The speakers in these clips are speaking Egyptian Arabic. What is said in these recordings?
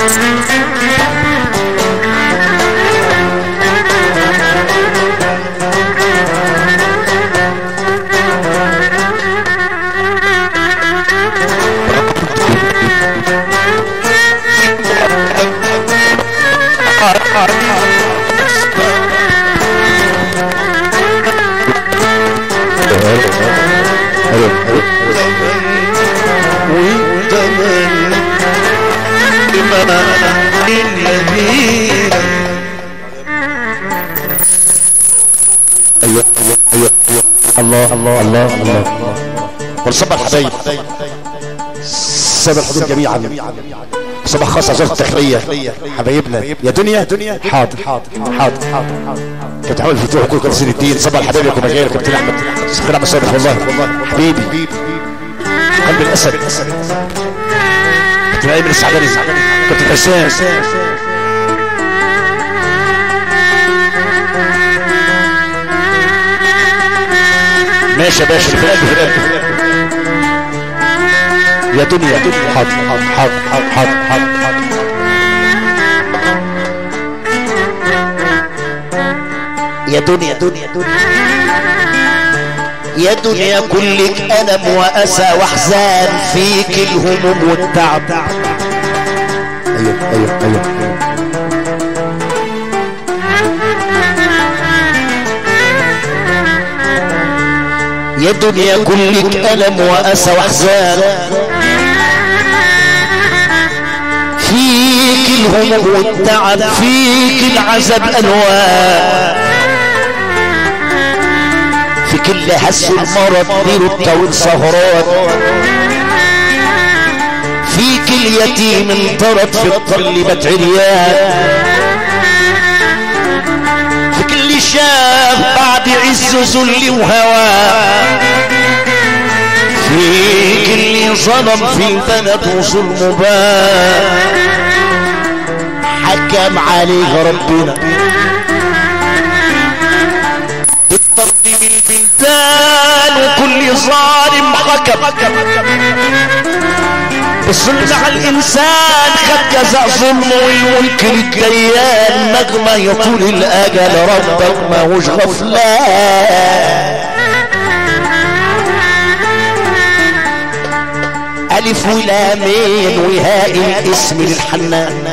وتمنى بما النبي ايوه ايوه ايوه ايوه الله الله الله الله ونصبح الحبايب سبب الحضور جميعا صباح خاص وزارة الداخلية حبايبنا يا دنيا دنيا حاضر حاضر حاضر حاضر كابتن حمد الفتوح وكل كابتن الدين صباح الحبايب يا كابتن مجال كابتن احمد سخير احمد صالح والله حبيبي قلب الاسد كابتن ايمن السعداني كابتن حسام ماشي يا باشا في القلب في القلب يا دنيا حاضر حاضر حاضر حاضر حاضر حاضر يا دنيا دنيا دنيا يا دنيا كلك ألم وأسى وأحزان فيك الهموم والتعب ايوه ايوه ايوه يا دنيا كلك ألم وأسى وأحزان فيك الهموم والتعب فيك العذاب أنواع في كل هس المرض ليل الطويل سهران فيك اليتيم انطرد في الطل عريان في كل شاب بعد عز ذل وهوى فيك اللي ظلم في البلد وظلم بان حكم عليه ربنا بالطرد من البلدان وكل ظالم حكم الظلم على الانسان خد جزاء ظلمه والملك للديان نجمة يطول الاجل ربك ما هوش غفلان الف ولامين وهاء الاسم للحنان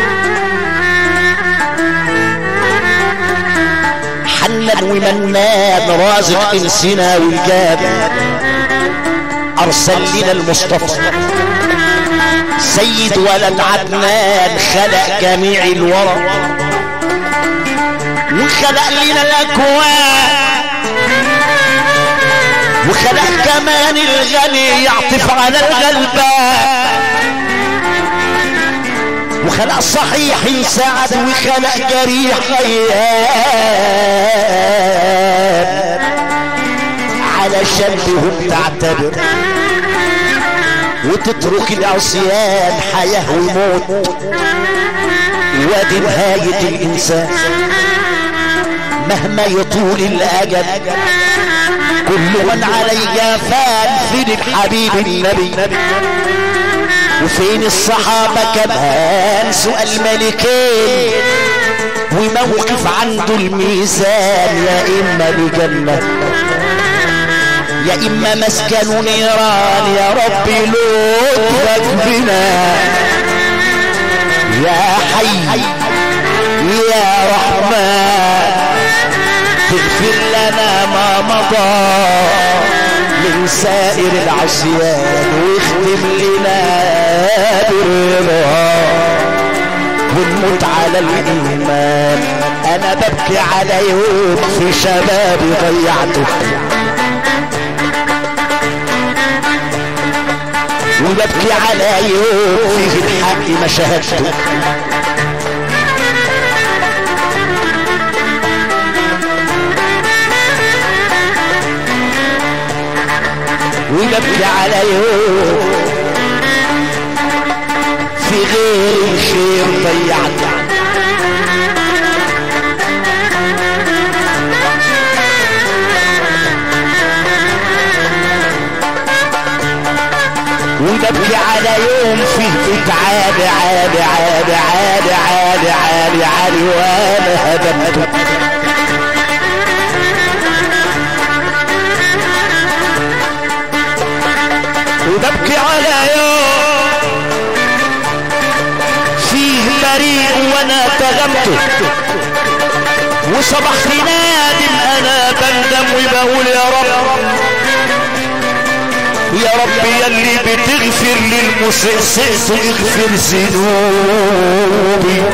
حنان ومنان رازق انسنا والجاب ارسل لنا المصطفى سيد ولد عدنان خلق جميع الورى وخلق لنا الاكوان وخلق كمان الغني يعطف على الغلبان وخلق صحيح يساعد وخلق جريح غياب علشان بهم تعتبر وتترك العصيان حياة وموت وادي نهاية الإنسان مهما يطول الأجل كل من علي فان فين الحبيب النبي وفين الصحابة كمان سؤال ملكين وموقف عنده الميزان يا إما لجنة يا إما مسكن نيران يا ربي لطفك بنا يا حي يا رحمن تغفر لنا ما مضى من سائر العصيان واختم لنا برضا ونموت على الإيمان أنا ببكي على يوم في شبابي ضيعته وببكي على يوم فيه الحق ما شهدته وببكي على يوم في غير الخير ضيعته وببكي على يوم فيه بتعالي عالي عالي عالي عالي عالي عالي وانا هدمته وببكي على يوم فيه بريء وانا تغمته وصبحت نادم انا بندم وبقول يا رب يا رب يلي بتغفر للمسيء اغفر ذنوبي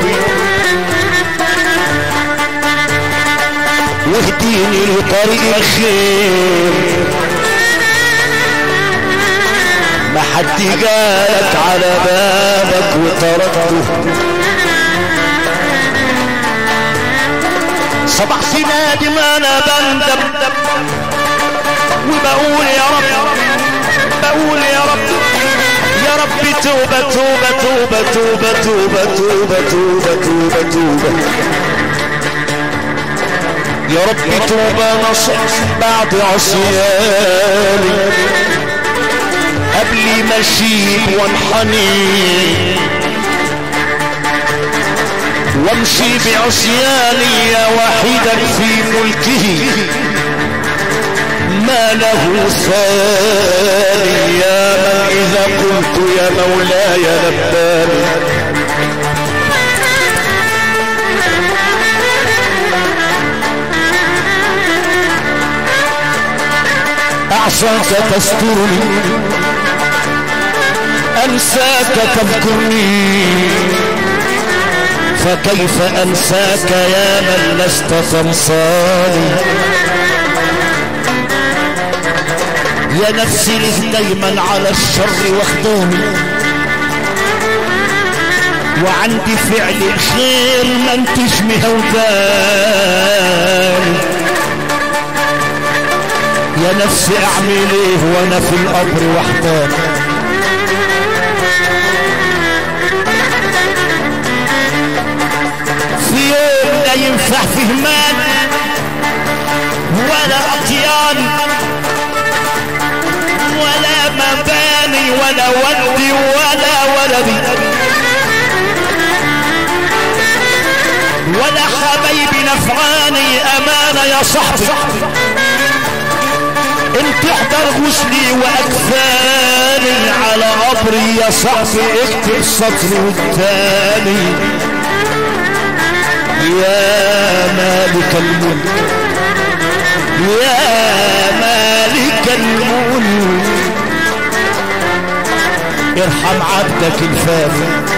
واهديني لطريق الخير ما حد جالك على بابك وطردته صبحت نادم انا بندم وبقول يا رب بقول يا رب يا رب توبة توبة توبة توبة توبة توبة توبة توبة توبة يا رب توبة نصح بعد عصياني قبل ما اشيب وانحني وامشي بعصياني يا وحيدا في ملكه ما له ثاني يا من اذا قلت يا مولاي لباني اعصاك تسترني انساك تذكرني فكيف انساك يا من لست تنصاني يا نفسي ليه دايما على الشر واخداني وعندي فعل الخير ما انتش مهوداني يا نفسي اعمل ايه وانا في القبر وحداني في يوم لا ينفع فيه مال ولا اطيان ولا مباني ولا ودي ولا ولدي ولا حبايبي نفعاني امانه يا صاحبي انت احضر غسلي واكفاني على قبري يا صاحبي اكتب سطر والتاني يا مالك الملك يا مالك الملك ارحم عبدك الفاني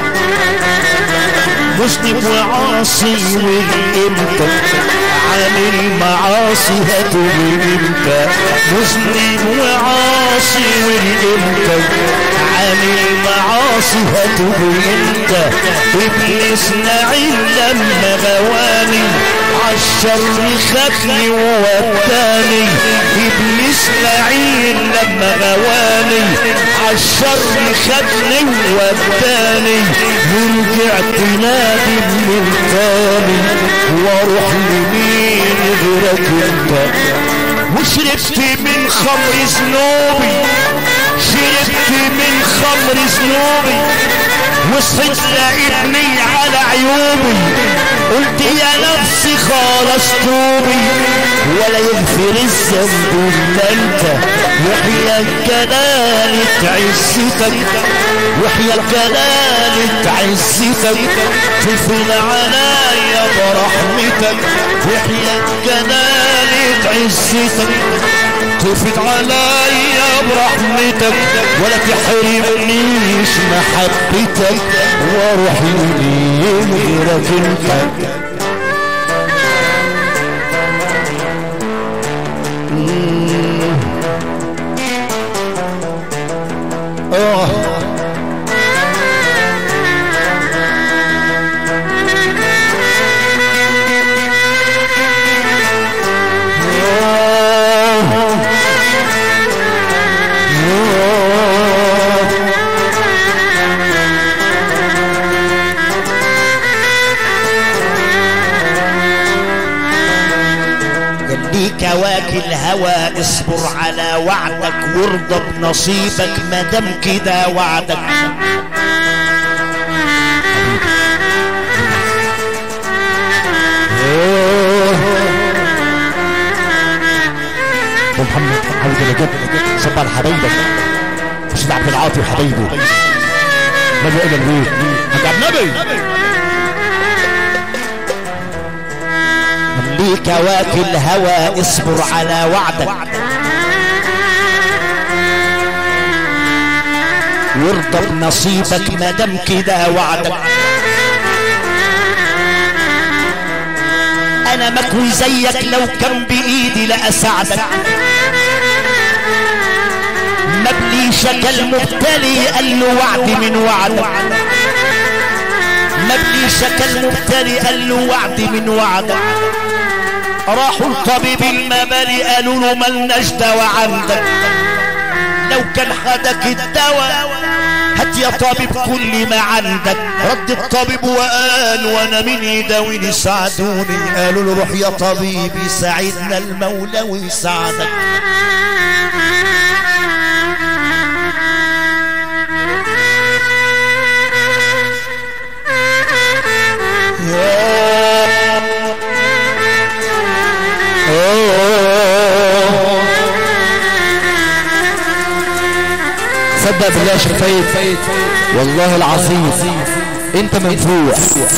مذنب وعاصي والامتى عامل معاصي هتقول امتى مذنب وعاصي والامتى عامل معاصي هتقول امتى ابليس نعيم لما غواني عالشر خدني ووداني ابليس لعين لما غواني عالشر خدني ووداني ورجعت نادم من تاني واروح لمين غيرك انت وشربت من خمر ذنوبي شربت من خمر ذنوبي وصحيت لقيتني على عيوبي قلت يا نفسي خلاص توبي ولا يغفر الذنب الا انت وحيا جلالة عزتك وحيا جلالة عزتك تفل عليا برحمتك وحيا جلالة عزتك تفت عليا برحمتك ولا تحرمنيش محبتك واروح لمين غيرك انت آه ليك واكل هوى اصبر على وعدك وارضى بنصيبك مادام كده وعدك ابو محمد عاوز اللي جد صب على حبايبك مش عبد العاطي وحبايبه نبي الى البيت حاج النبي ليك واكل هوى اصبر على وعدك وارضى بنصيبك مادام كده وعدك انا مكوي زيك لو كان بايدي لاساعدك مبلي شكل مبتلي قال له وعد من وعدك مبلي شكل مبتلي قال له وعد من وعدك راحوا الطبيب المبالي قالوا له ملناش دواء عندك لو كان خدك الدواء هات يا طبيب كل ما عندك رد الطبيب وقال وانا مين يداويني ساعدوني قالوا له روح يا طبيب يساعدنا المولى ويساعدك صدق بالله يا شيخ فايد والله العظيم انت منفوح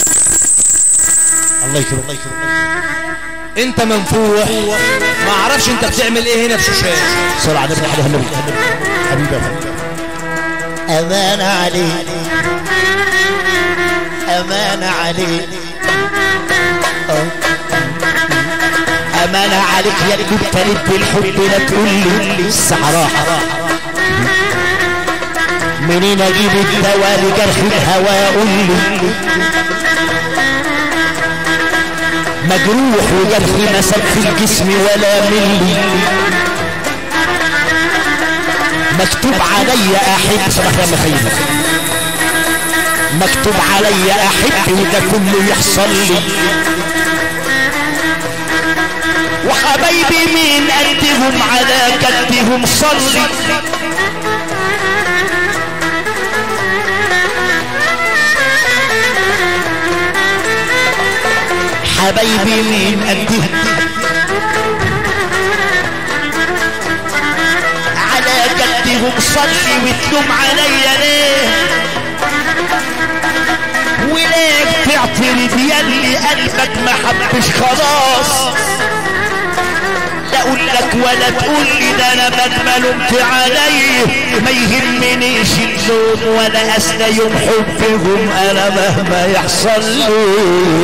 الله يكرمك انت منفوح ما اعرفش انت بتعمل ايه هنا في شوشان صلى على النبي حبيبي النبي حبيبي يا فندم. أمان عليك أمان عليك أمان عليك يا اللي ابتليت بالحب لا تقول لي الصحراء منين اجيب الدواء لجرح الهوى قول لي مجروح وجرحي ما ساب في الجسم ولا ملي مكتوب علي احب صباح يا مخيم مكتوب علي احب وده كله يحصل لي وحبايبي مين قدهم على كدهم صلي حبايبي مين قدهم على جدهم صلي وتلوم عليا ليه وليه تعترف ياللي قلبك ما حبش خلاص لا اقول لك ولا تقول لي ده انا ما لومت عليه ما يهمنيش اللوم ولا اسنى يوم حبهم انا مهما يحصل لي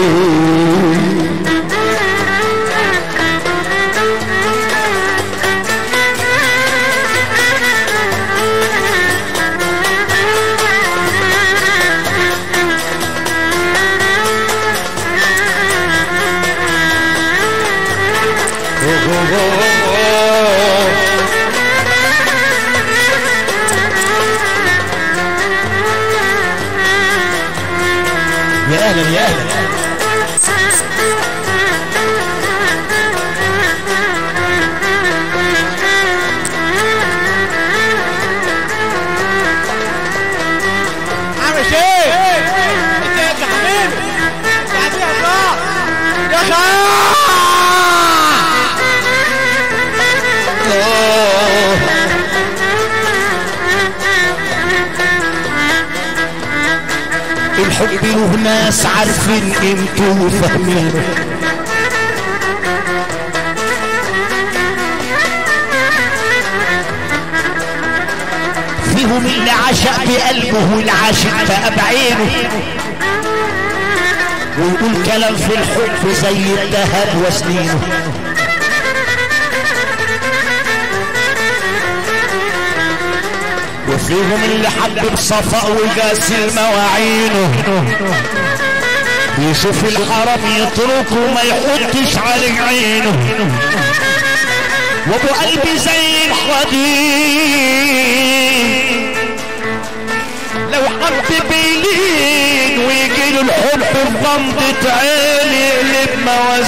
يا اهلا يا اهلا عامل ايه انت يا حبيبي يا حبيبي يا صاح يا صاح الحب له ناس عارفين قيمته وفاهمينه فيهم اللي عشق بقلبه والعاشق بقى بعينه ويقول كلام في الحب زي الذهب وسنينه وفيهم اللي حب بصفاء وجاس المواعينه يشوف الحرام يتركه ما يحطش عليه عينه وابو قلبي زي الحديد لو حب بيلين ويجي له الحب في غمضة عين يقلب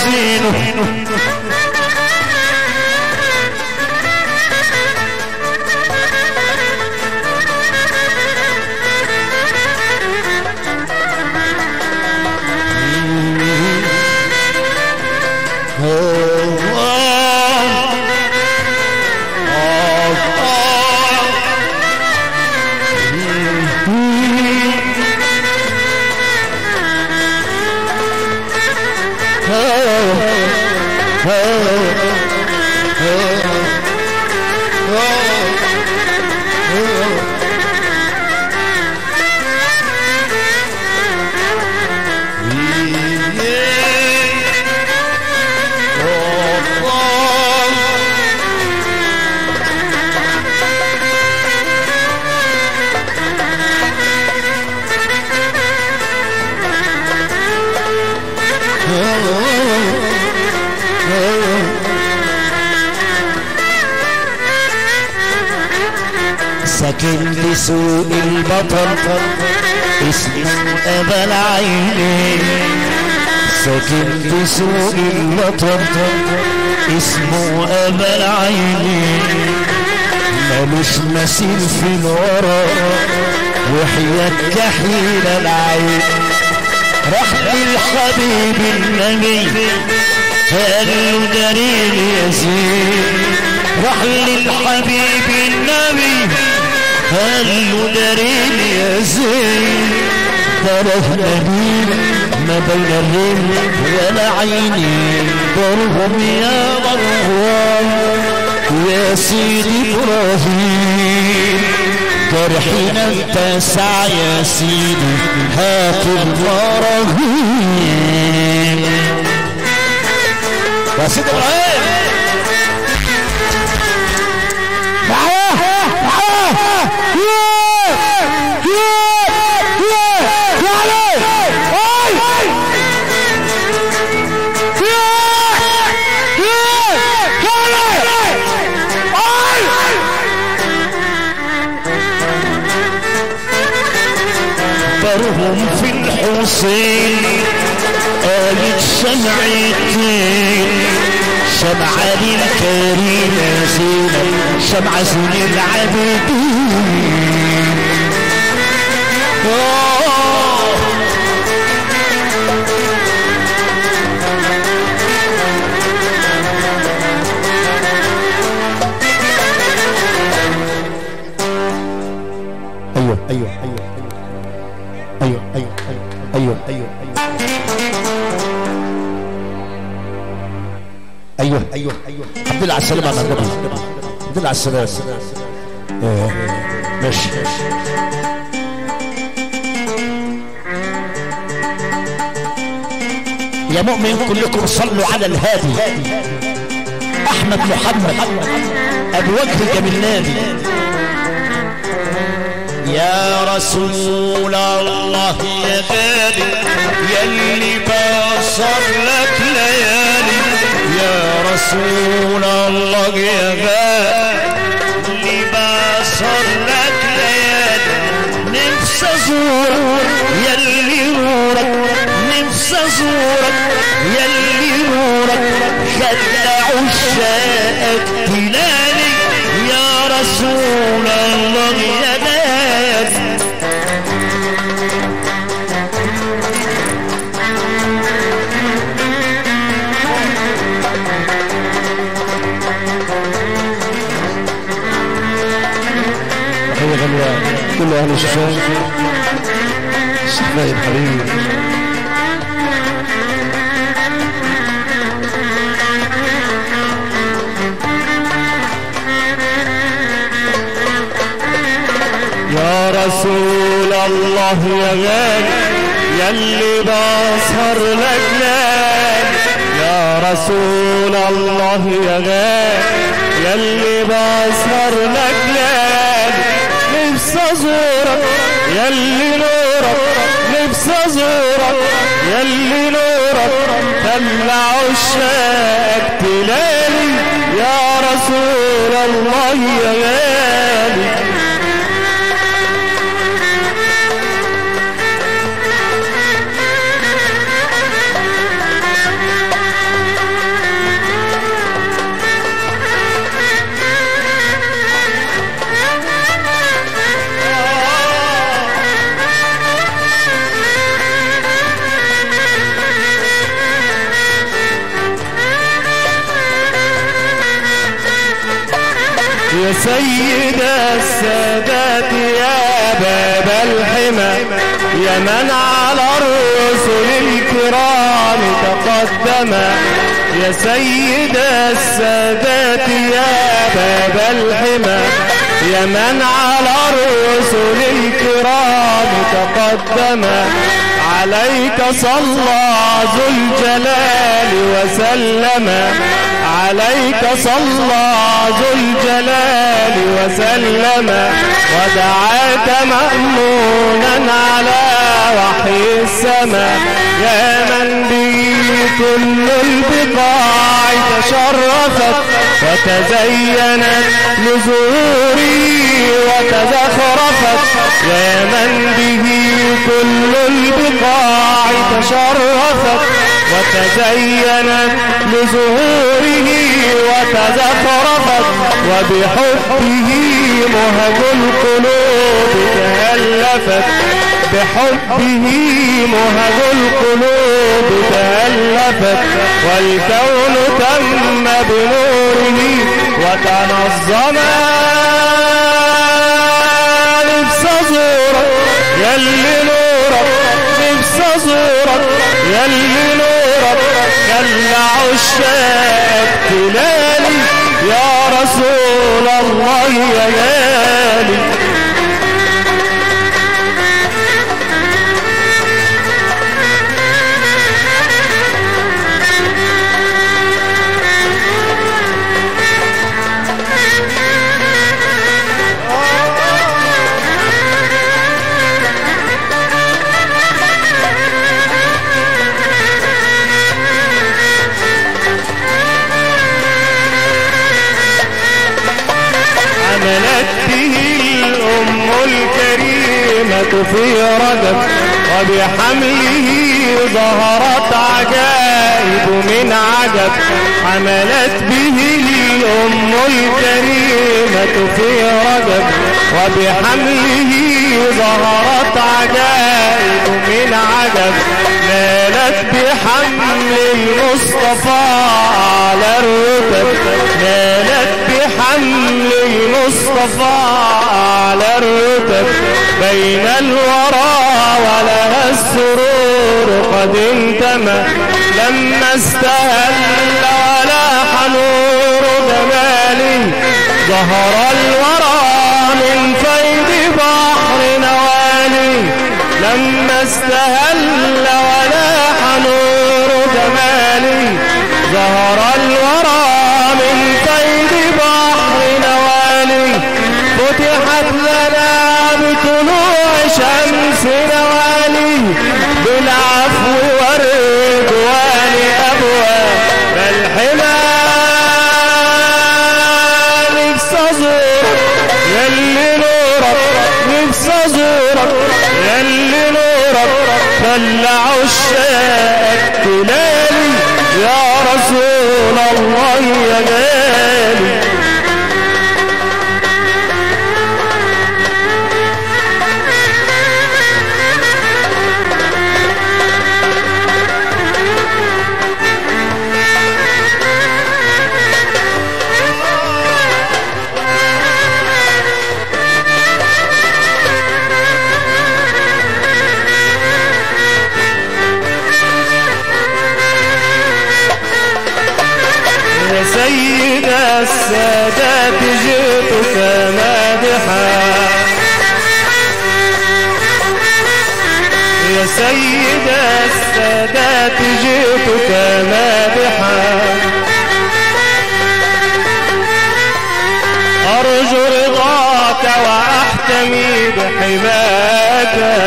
موازينه ساكن في سوق البطل اسمه أبا العينين ساكن في سوق البطل اسمه أبا العينين ملوش مثيل في الورى وحياة كحيل العين راح للحبيب النبي قال له دليل يزيد راح للحبيب النبي قال له دليل يزيد ضرب نبيل ما بين الريم والعينين ضرهم يا مروان يا سيدي ابراهيم جرحنا اتسع يا سيدي هات البراهين يا سيدي ابراهيم معاه معاه ياه ياه ياه يا علي هاي ياه ياه يا علي هاي برهم في الحسين قالت شمعتين شمعة للكريم زينب شمعة زين العابدين آه ايوه ايوه ايوه ايوه ايوه ايوه ايوه ايوه ايوه ايوه الحمد لله على السلامة يا النبي الحمد لله على السلامة آه، ماشي يا مؤمن كلكم صلوا على الهادي احمد محمد ابو وجه جميلاني يا رسول الله يا غالي يا اللي بصر لك ليالي يا رسول الله يا غالي اللي بصر لك ليالي نفسي ازورك يا اللي نورك نفسي ازورك يا اللي نورك خلى عشاقك تلالي يا رسول الله يا ناس هي غنوة كل اهل الشام الشيخ حبيبي يا رسول الله يا غالي يلي بسهر لك ليالي يا رسول الله يا غالي يلي بسهر لك ليالي نفسي ازورك يلي نورك نفسي ازورك يلي نورك خلى عشاق تلالي يا رسول الله يا غالي يا سيد السادات يا باب الحمى يا من على الرسل الكرام تقدم يا سيد السادات يا باب الحمى يا من على الرسل الكرام تقدم عليك صلى ذو الجلال وسلم عليك صلى ذو الجلال وسلم ودعاك مأمونا على وحي السماء يا من به كل البقاع تشرفت وتزينت لزوره وتزخرفت يا من به كل البقاع تشرفت وتزينت لظهوره وتزخرفت وبحبه مهج القلوب تألفت بحبه مهج القلوب تألفت والكون تم بنوره وتنظما نفس زورك يلي نورك نفس زورك يلي نورك خلى عشاق تلالي يا رسول الله يا غالي عملت به الأم الكريمة في رجب وبحمله ظهرت عجائب من عجب حملت به الأم الكريمة في رجب وبحمله ظهرت عجائب من عجب نالت بحمل المصطفى على الرتب نالت بحمل المصطفى على الرتب بين الورى ولها السرور قد انتمى لما استهل ولا نور جماله ظهر الورى من فيض بحر نوالي لما استهل ولا نور جمالي ظهر الورى من فيض بحر نوالي فتحت لنا بطلوع شمس نوالي بالعفو والرضوان أبواب الحمى نفس أزورك يلي نورك نفس أزورك يلي نورك طلع عشاق تلالي يا رسول الله يا غالي يا سيد السادات جئتك مادحا يا سيد السادات جئتك مادحا أرجو رضاك وأحتمي بحماك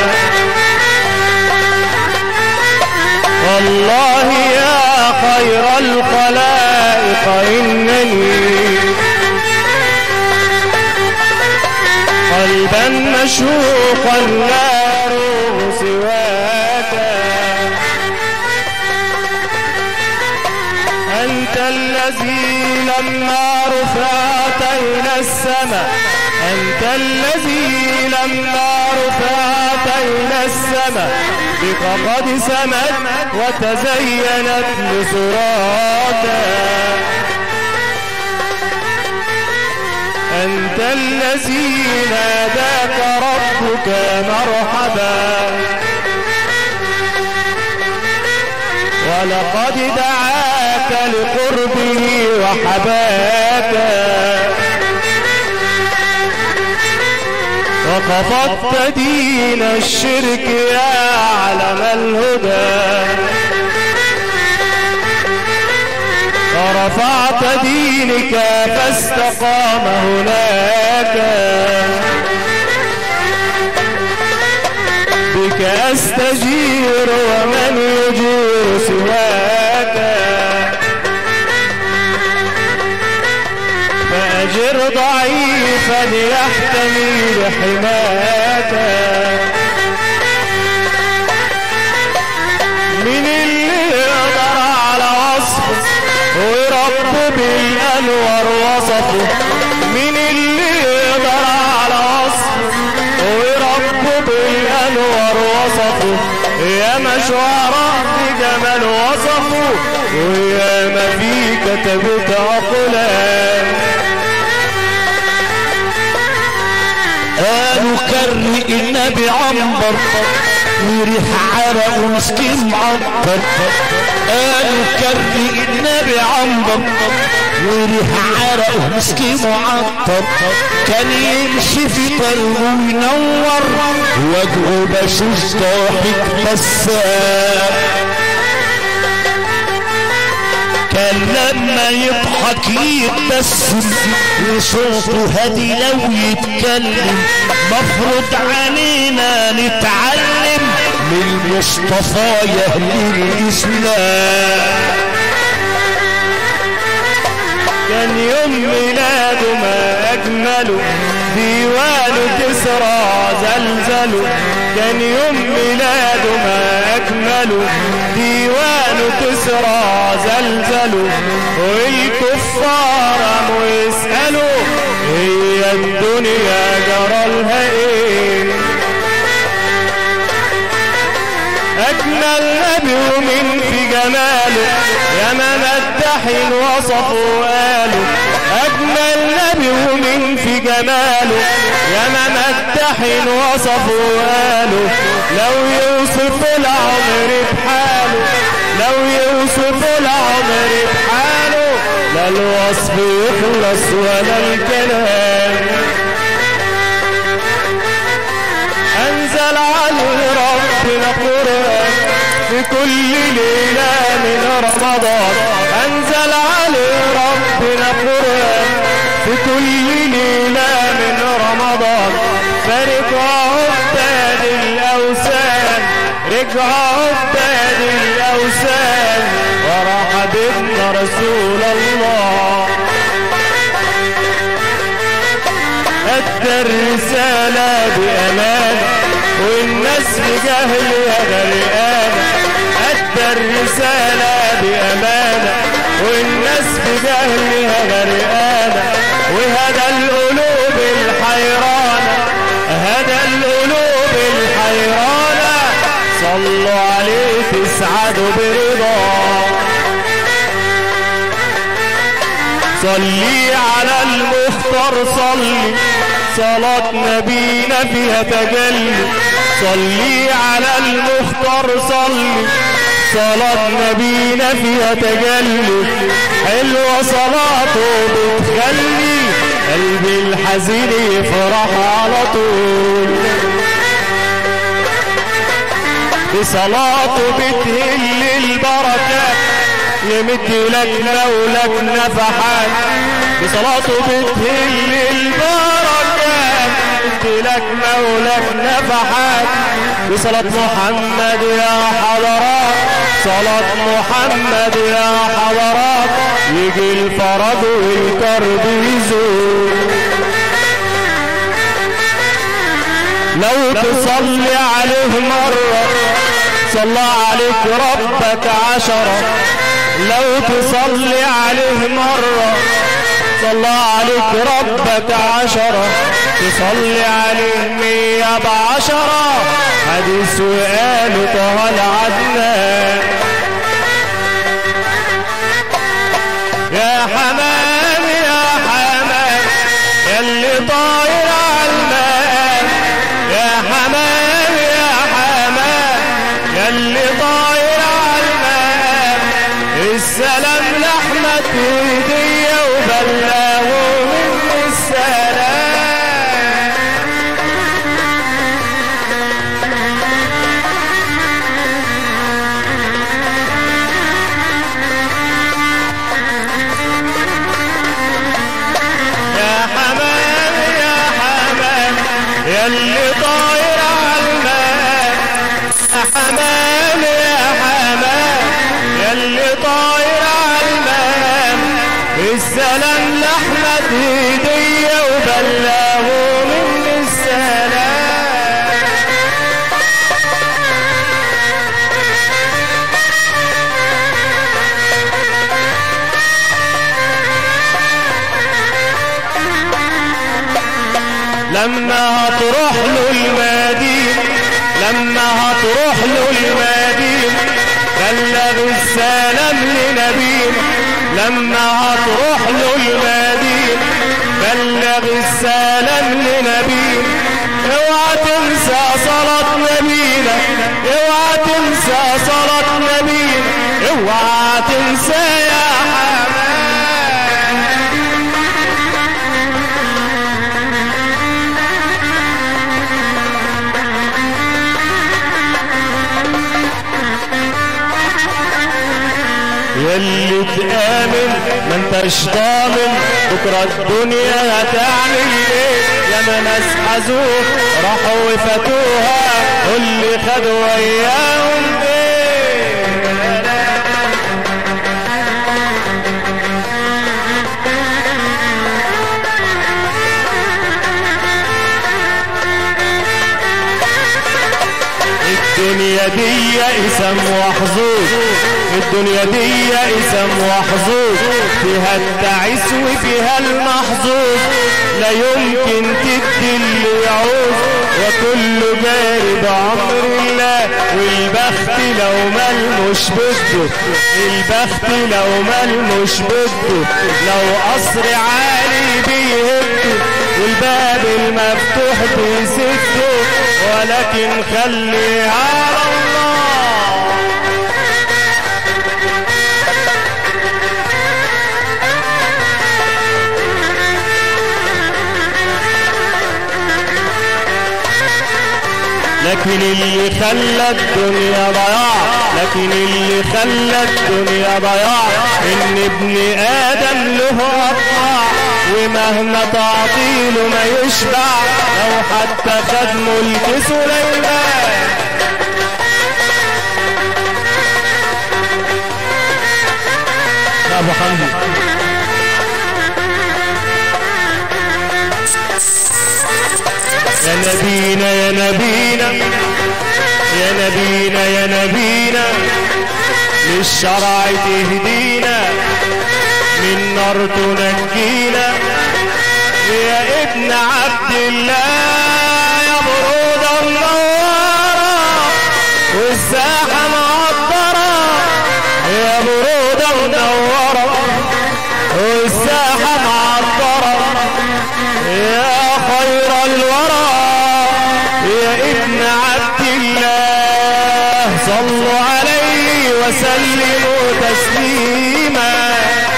والله يا خير الخلائق إنني قلبا مشوقا لا روح سواك أنت الذي لما رفعت إلى السماء أنت الذي لما رفعت إلى السماء بك قد سمت وتزينت لسراك أنت الذي ناداك ربك مرحبا ولقد دعاك لقربه وحباك وقفضت دين الشرك يا علم الهدى ورفعت دينك فاستقام هناك بك بك أستجير ومن يجير سواك فأجر ضعيفا يحتمي بحماك من اللي يقدر على وصفه ويرب بالأنوار وصفه من اللي يقدر على وصفه ويرب بالأنوار وصفه يا مشوارات جمال وصفه ويا ما في كتبت أقلام قالوا كري النبي عنبر وريح عرق ومسكين معبر قالوا كري النبي عنبر وريح عرق ومسكين معطر كان يمشي في طريقه وينور وجهه بشوش ضاحك بسام كان لما يضحك يتبسم وصوته هادي لو يتكلم مفروض علينا نتعلم من مصطفى يهل الاسلام كان يوم ميلاده ما أجمله ديوانه كسرى زلزله كان يوم ميلاده ما أجمله ديوانه كسرى زلزله والكفار قاموا يسألوا هي الدنيا جرى لها ايه أجمل نبي ومن في جماله يا ما مدحين وصفوا وقالوا أجمل نبي ومن في جماله يا ما مدحين وصفوا وقالوا لو يوصف العمر بحاله لو يوصف العمر بحاله لا الوصف يخلص ولا الكلام أنزل عليه ربنا قرآن في كل ليلة من رمضان أنزل عليه ربنا قرآن في كل ليلة من رمضان فرجع عباد الأوثان رجع عباد الأوثان وراح بابن رسول الله أدى الرسالة بأمانة والناس بجهلها غرقانة أدى الرسالة بأمانة والناس بجهلها غرقانة وهدى القلوب الحيرانة هدى القلوب الحيرانة صلوا عليه تسعدوا برضاه صلي على المختار صلي صلاة نبينا فيها تجلي صلي على المختار صلي صلاة نبينا فيها تجلي حلوة صلاته بتخلي قلبي الحزين يفرح على طول بصلاته بتهل البركات يمد لك لولاك نفحات بصلاته بتهل البركات يمد لك مولاك نفحات بصلاة محمد يا حضرات صلاة محمد يا حضرات يجي الفرج والكرب يزول لو تصلي عليه مرة صلى عليك ربك عشرة لو تصلي عليه مرة صلى عليك ربك عشرة تصلي عليه مية بعشرة حديث وقاله طه العدنان يا حمام يا حمام يلي طاير على الماء يا حمام يا حمام يلي طاير على الماء السلام لأحمد وهدية وبلغوا مني السلام يا حمام يا حمام يلي طاير على الماء اللي طاير عالمام السلام لأحمد هدية وبلغوا مني السلام لما هتروح له المدينة لما هتروح له المدينة بلغ السلام لنبينا لما هتروح له المدينة بلغ السلام لنبينا اوعى تنسى صلاة نبينا اوعى تنسى صلاة نبينا اوعى تنسى يا حمام يلي تآمن ما انتش ضامن بكرة الدنيا هتعمل ايه يا ما ناس حزوه راحوا وفاتوها واللي خدوا وياهم ايه الدنيا دي اسم وحظوظ الدنيا دي اسم وحظوظ فيها التعيس وفيها المحظوظ لا يمكن تدي اللي يعوز وكل جاري بأمر الله والبخت لو ملمش بده البخت لو ملمش بده لو قصر عالي بيهده والباب المفتوح بيسده ولكن خلي على الله لكن اللي خلى الدنيا ضياع لكن اللي خلى الدنيا ضياع ان ابن ادم له اطماع ومهما تعطيله ما يشبع لو حتى خد ملك سليمان يا ابو حمدي يا نبينا يا نبينا يا نبينا يا نبينا للشرع تهدينا من نار تنجينا يا ابن عبد الله يا برودة منورة والساحة معطرة يا برودة منورة والساحة معطرة يا خير الورى يا ابن عبد الله صلوا عليه وسلموا تسليما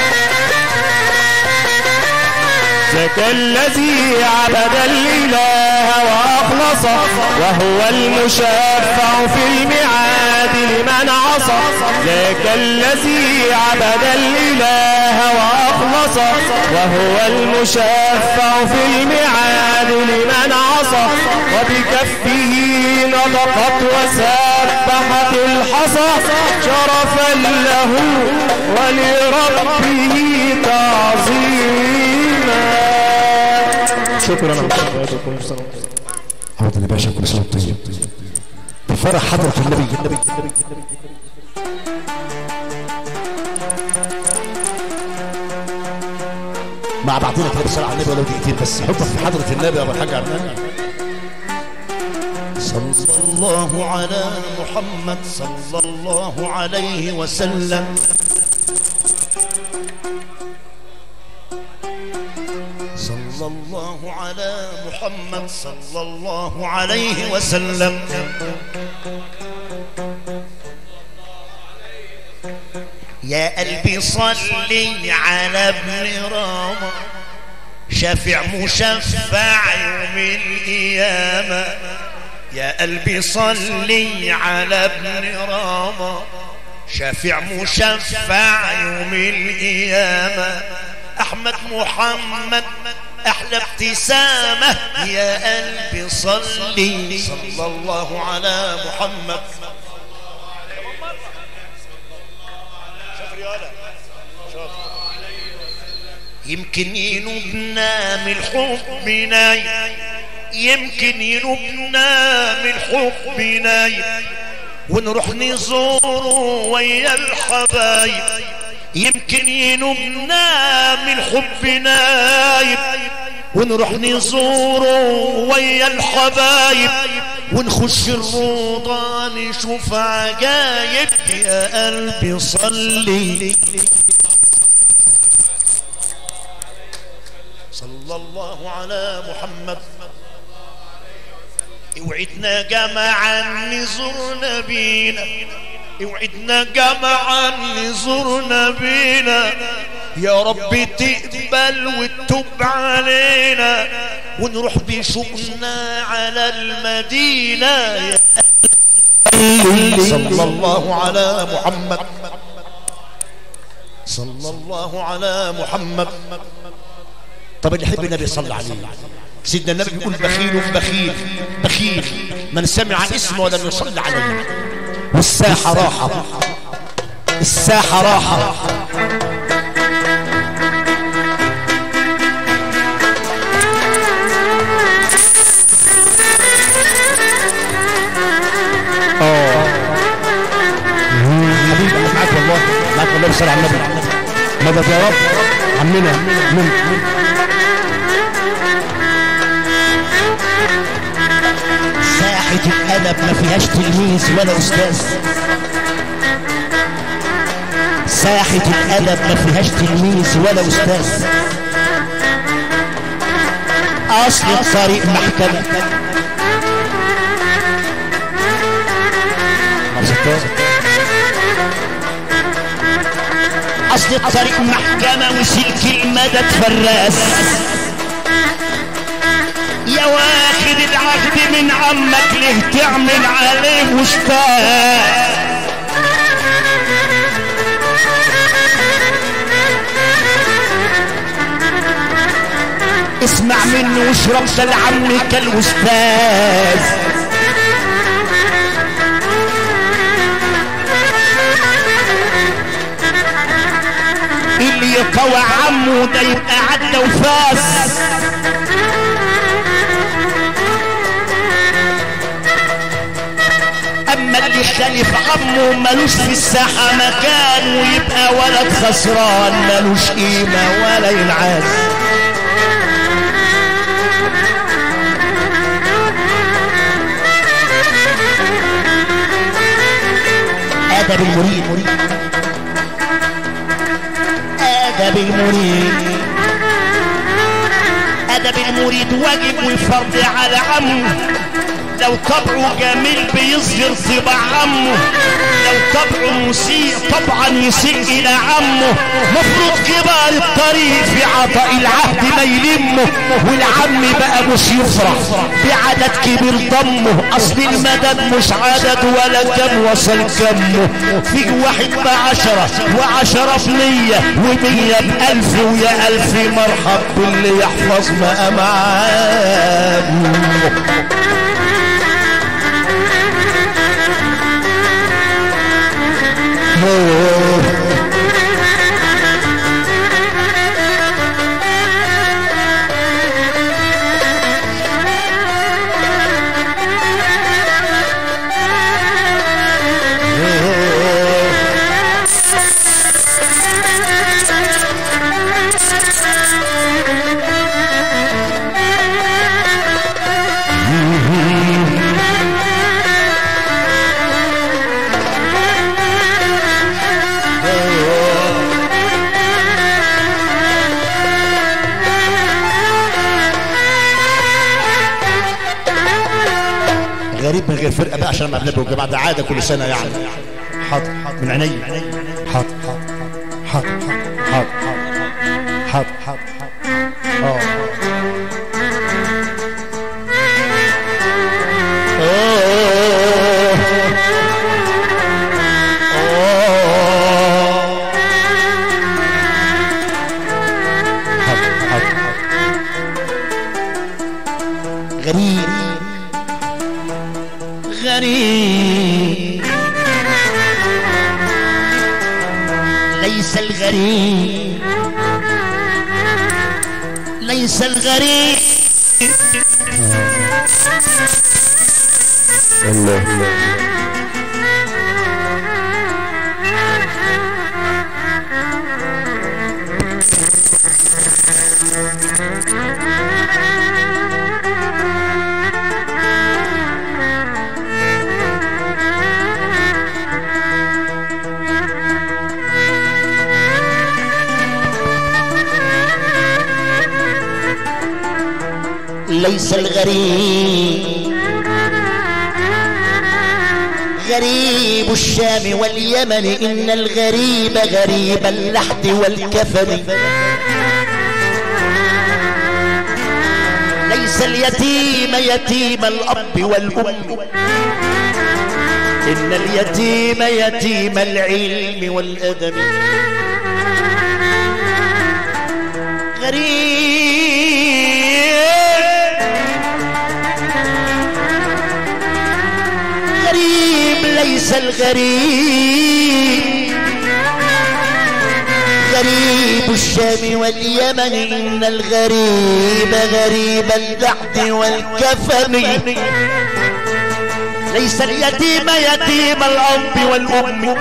ذاك الذي عبد الاله واخلص وهو المشفع في الميعاد لمن عصى ذاك الذي عبد الاله واخلص وهو المشفع في الميعاد لمن عصى وبكفه نطقت وسبحت الحصى شرفا له ولربه تعظيما شكرا عودة يا باشا كل سنة طيب بفرح حضرة النبي النبي مع بعضنا كده بسرعة على النبي ولو دقيقتين بس حطها في حضرة النبي يا ابو الحاج عبد النبي صلى الله على محمد صلى الله عليه وسلم صلى الله على محمد صلى الله عليه وسلم يا قلبي صلي على ابن راما شافع مشفع يوم القيامة يا قلبي صلي على ابن راما شافع مشفع يوم القيامة أحمد محمد أحلى ابتسامة يا قلبي صلي صلى الله على محمد يمكن ينوبنا من الحب ناي يمكن ينوبنا من الحب ناي ونروح نزوره ويا الحبايب يمكن ينوبنا من الحب نايب ونروح نزوره ويا الحبايب ونخش الروضة نشوف عجايب يا قلبي صلي صلى الله على محمد اوعدنا جماعا نزور نبينا اوعدنا جماعا نزور نبينا يا رب تقبل وتتوب علينا ونروح بشوقنا على المدينة يا صلى الله على محمد صلى الله على محمد طب اللي يحب النبي صلى عليه سيدنا النبي بيقول بخيل بخيل بخيل من سمع اسمه ولم يصلي عليه والساحة راحة الساحة راحة حبيبي أنا معاك والله معاك والله بصلي على النبي مدد يا رب عمنا من ساحة الأدب ما فيهاش تلميذ ولا أستاذ ساحة الأدب ما فيهاش تلميذ ولا أستاذ أصل الطريق محكمة أصل الطريق محكمة وسلك المدد فراس يا واخد العهد من عمك ليه تعمل عليه وشتاق اسمع مني واشرب ده لعمك الاستاذ اللي يقوى عمه ده يبقى عدى وفاس اما اللي خالف عمه ملوش في الساحة مكان ويبقى ولد خسران ملوش قيمة ولا ينعاز ادب المريد ادب المريد ادب المريد واجب وفرض على عمه لو طبعه جميل بيظهر طباع عمه لو طبعه مسيء طبعا يسيء الى عمه مفروض كبار الطريق في عطاء العهد ما يلمه والعم بقى مش يفرح بعدد كبير ضمه اصل المدد مش عدد ولا كم وصل كمه في واحد بعشرة وعشرة بمية ومية بألف ويا ألف مرحب باللي يحفظ مقام عمه غريب من غير فرقه بقى عشان مقلبه والجماعه ده عاده كل سنه يعني حاضر من عيني حاضر حاضر حاضر حاضر حاضر اه غريب غريب ليس الغريب ليس الغريب ليس الغريب غريب الشام واليمن إن الغريب غريب اللحد والكفن ليس اليتيم يتيم الأب والأم إن اليتيم يتيم العلم والأدب غريب غريب ليس الغريب غريب الشام واليمن إن الغريب غريب اللحد والكفن ليس اليتيم يتيم الأب والأم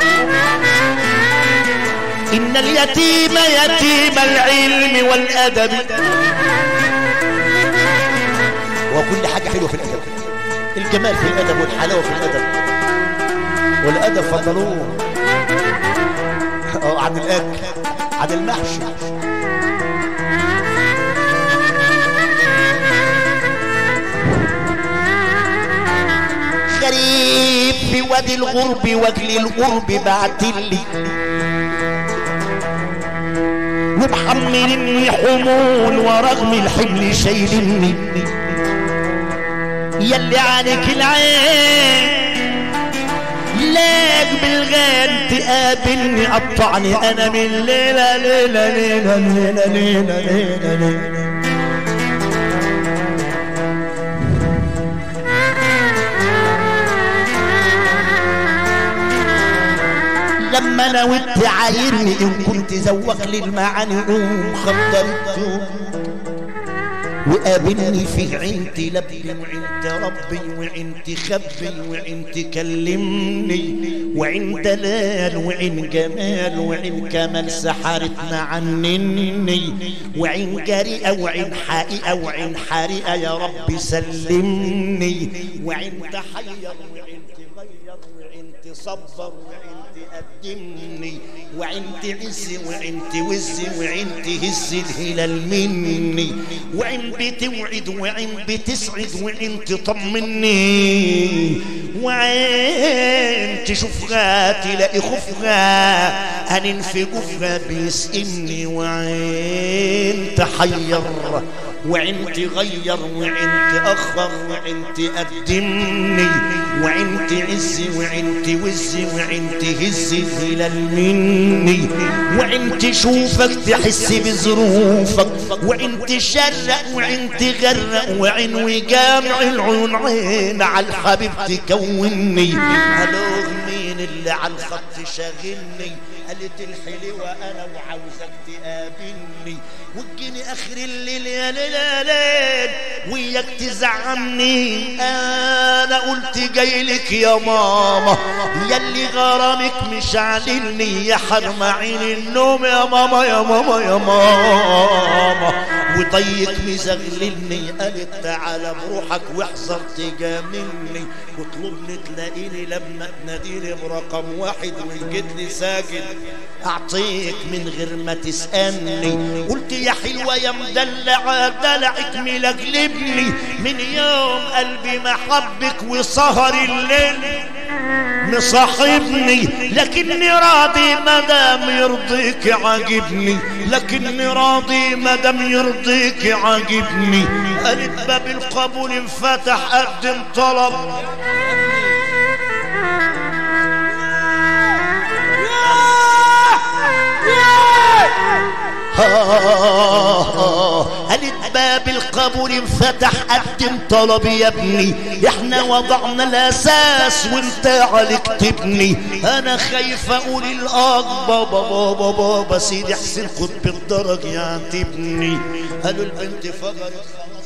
إن اليتيم يتيم العلم والأدب وكل حاجة حلوة في الأدب الجمال في الأدب والحلاوة في الأدب والأدب فضلوه اه عن الأكل عن المحشي غريب في وادي الغرب واجل القرب بعتلي ومحملني حمول ورغم الحمل شايلني يلي عليك العين لاك بالغال تقابلني قطعني انا من ليلة ليلة ليلة ليلة ليلة ليلة ليلة لما نويت عايرني ان كنت زوق لي المعاني قوم خبرت وقابلني في عينت لبي وعند ربي وعند خبي وعند كلمني وعند دلال وعين جمال وعين كمال سحرتنا عنني وعين جريئة وعين حقيقة وعين حريقة يا رب سلمني وعين تحير وعين تغير وعين تصبر وعين تقدمني وعين تعز وعين توز وعين تهز الهلال مني وعين بتوعد وعين بتسعد وعين تطمني وعين تشوفها تلاقي خفها أنين في جفها بيسئلني وعين تحير وعين تغير وعين تأخر وعين تقدمني وعين تعز وعين توز وعين تهز الهلال مني وعين تشوفك تحس بظروفك وعين تشرق وعين تغرق وعين وجامع العيون عين على الحبيب تكوني هلو مين اللي على الخط شاغلني قالت الحلوة أنا وعاوزك تقابلني وتجيني آخر الليل يا ليل يا ليل وياك تزعمني أنا قلت جايلك يا ماما ياللي غرامك مش عادلني يا حرم عين النوم يا ماما يا ماما يا ماما وضيق مزغللني قالت تعالى بروحك واحذر تجاملني واطلبني تلاقيني لما تناديني برقم واحد وجيت لي ساكن اعطيك من غير ما تسألني قلت يا حلوة يا مدلعة دلعك ملجلبني من يوم قلبي ما حبك وسهر الليل مصاحبني لكني راضي مدام يرضيك عاجبني لكني راضي مدام يرضيك عاجبني قالت باب القبول انفتح قدم طلب قالت باب القبول انفتح قدم طلب يا ابني احنا وضعنا الاساس وانت عليك تبني انا خايف اقول الاب بابا بابا بابا سيدي حسين خد بالدرج يا تبني قالوا البنت فجرت خلاص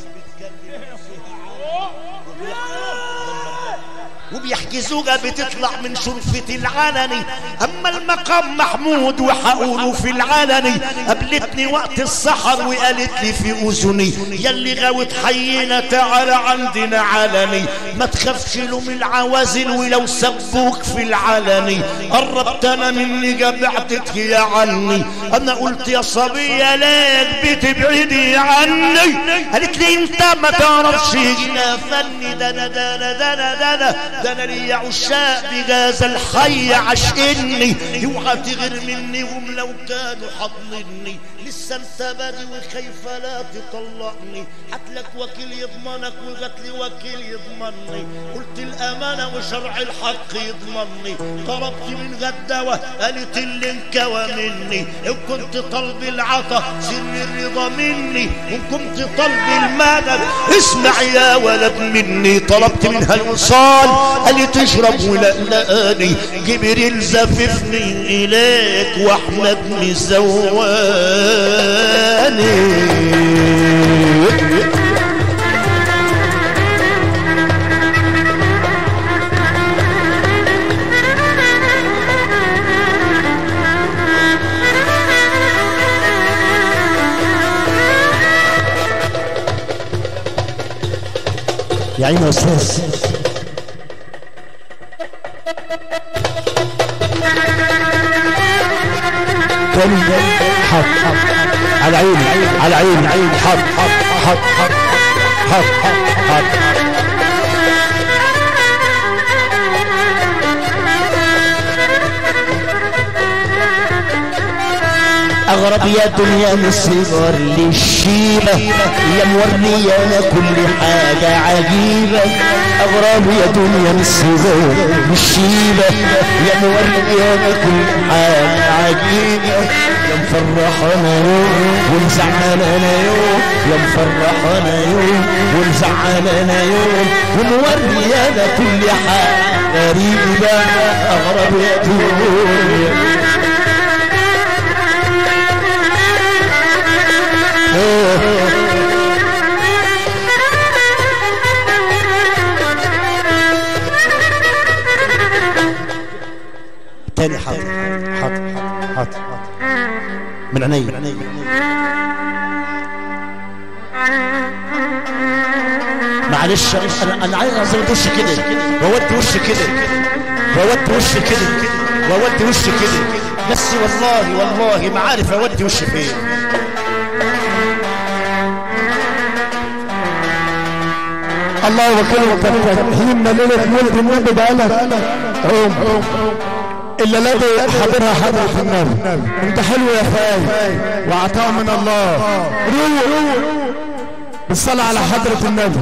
وبيحجزوها بتطلع من شرفة العلني اما المقام محمود وحقوله في العلني قابلتني وقت السحر وقالت لي في اذني يلي غاوت حينا تعال عندنا علني ما تخافش له من العوازل ولو سبوك في العلني قربت انا مني جبعتك يا عني انا قلت يا صبية ليك بتبعدي عني قالت لي انت ما تعرفش هنا فني ده انا ده انا ده انا ده انا ده انا ليا عشاق بجاز الحي عشقني اوعى تغير مني ولو كانوا حاضنني لسه انت بادي وخايفه لا تطلقني هاتلك وكيل يضمنك وجات لي وكيل يضمني قلت الامانه وشرع الحق يضمني طلبت من غدوه قالت اللي انكوى مني ان كنت طلب العطا سر الرضا مني وان كنت طلب المدد اسمع يا ولد مني طلبت منها الوصال قال تشرب ولقلقاني جبريل زففني اليك واحمد مزواني يا عيني يا استاذ تاني حط على عيني على عيني حط حط حط حط حط حط حط اغرب يا دنيا من الصغر للشيبة يا موريانا كل حاجة عجيبة اغرب يا دنيا من الصغر للشيبة يا موريانا كل حاجة عجيبة يا مفرحنا يوم ومزعلنا يوم يا مفرحنا يوم ومزعلنا يوم وموريانا كل حاجة غريبة اغرب يا دنيا تاني حط حط حط حط من عيني معلش انا انا عايز ازود وشي كده وودي وشي كده وودي وشي كده وودي وشي كده بس والله والله ما عارف اودي وشي فين الله وكيل هيمنا ليلة مولد النبي بقالك قوم إلا الذي حضرها حضرة النبي انت حلو يا خاي وعطاء من الله روح بالصلاة على حضرة النبي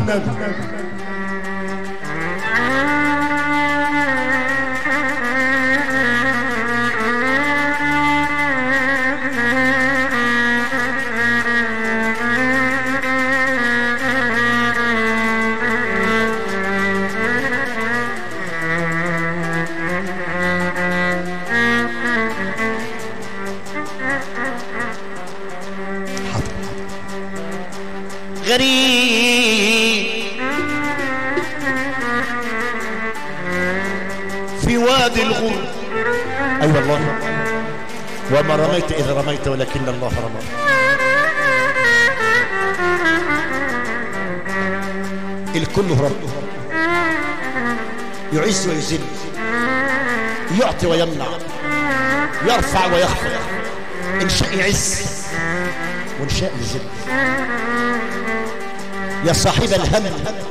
غريب في وادي الغر أي أيوة والله وما رميت إذا رميت ولكن الله رمى الكل رب يعز ويذل يعطي ويمنع يرفع ويخفض إن شاء يعز وإن شاء يذل يا صاحب الهم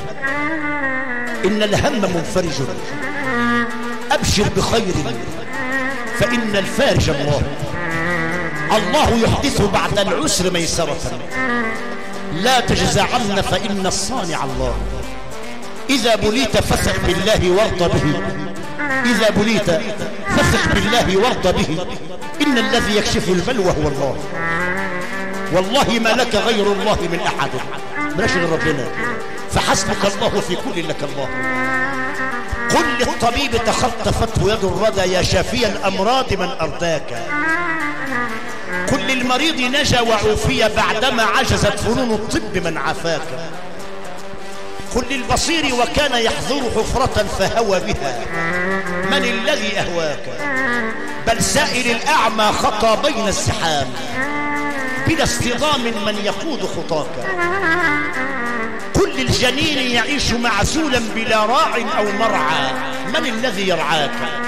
إن الهم منفرج أبشر بخير فإن الفارج الله الله يحدث بعد العسر ميسرة لا تجزعن فإن الصانع الله إذا بليت فثق بالله وارض به إذا بليت فثق بالله وارض به إن الذي يكشف البلوى هو الله والله ما لك غير الله من احد ملاش غير ربنا فحسبك الله في كل لك الله قل للطبيب تخطفته يد الردى يا شافيا امراض من ارداك قل للمريض نجا وعوفي بعدما عجزت فنون الطب من عافاك قل للبصير وكان يحضر حفرة فهوى بها من الذي أهواك بل سائل الأعمى خطى بين الزحام بلا اصطدام من يقود خطاك قل للجنين يعيش معزولا بلا راع أو مرعى من الذي يرعاك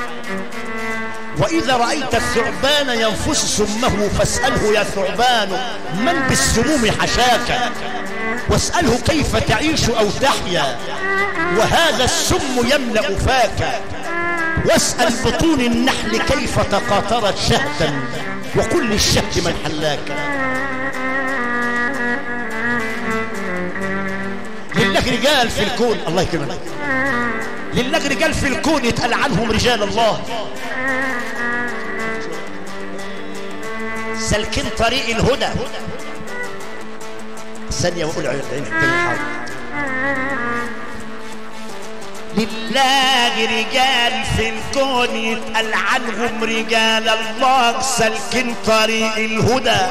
وإذا رأيت الثعبان ينفس سمه فاسأله يا ثعبان من بالسموم حشاك واسأله كيف تعيش أو تحيا وهذا السم يملأ فاك واسأل بطون النحل كيف تقاطرت شهدا وكل الشهد من حلاك لله رجال في الكون الله يكرمك لله رجال في الكون يتقال عنهم رجال الله سالكين طريق الهدى ثانية وأقول عين حاضر لله رجال في الكون يتقال عنهم رجال الله سالكين طريق الهدى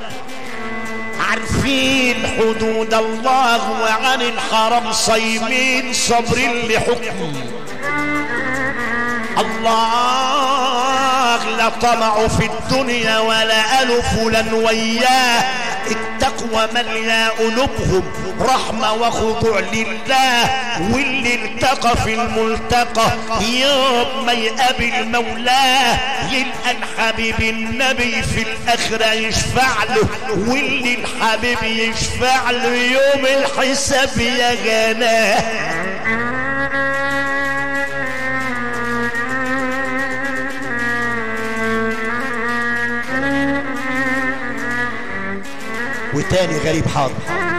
عارفين حدود الله وعن الحرم صايمين صابرين لحكم الله لا طمعوا في الدنيا ولا قالوا فلان وياه التقوى مليا قلوبهم رحمة وخضوع لله واللي التقى في الملتقى يوم ما يقابل مولاه يلقى الحبيب النبي في الآخرة يشفع له واللي الحبيب يشفع له يوم الحساب يا غناه وتاني غريب حاضر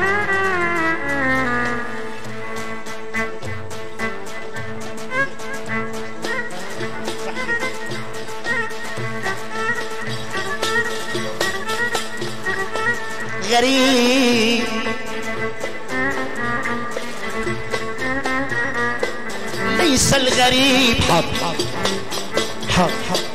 غريب ليس الغريب حاضر حاضر حاضر